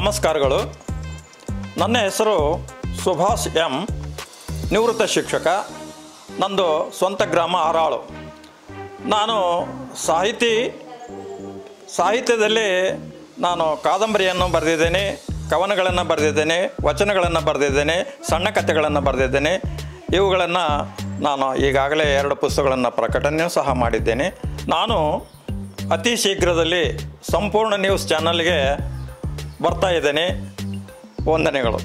ನಮಸ್ಕಾರಗಳು ನನ್ನ ಹೆಸರು ಸುಭಾಷ್ ಎಂ ನಿವೃತ್ತ ಶಿಕ್ಷಕ ನಂದು ಸ್ವಂತ ಗ್ರಾಮ ಆರಾಳು ನಾನು ಸಾಹಿತಿ ಸಾಹಿತ್ಯದಲ್ಲಿ ನಾನು ಕಾದಂಬರಿಯನ್ನು ಬರೆದಿದ್ದೇನೆ ಕವನಗಳನ್ನು ಬರೆದಿದ್ದೇನೆ ವಚನಗಳನ್ನು ಬರೆದಿದ್ದೇನೆ ಸಣ್ಣ ಕಥೆಗಳನ್ನು ಬರೆದಿದ್ದೇನೆ ಇವುಗಳನ್ನು ನಾನು ಈಗಾಗಲೇ ಎರಡು ಪುಸ್ತಕಗಳನ್ನು ಪ್ರಕಟಣೆಯೂ ಸಹ ಮಾಡಿದ್ದೇನೆ ನಾನು ಅತಿ ಶೀಘ್ರದಲ್ಲಿ ಸಂಪೂರ್ಣ ನ್ಯೂಸ್ ಚಾನಲ್ಗೆ ಬರ್ತಾ ಇದ್ದೇನೆ ವಂದನೆಗಳು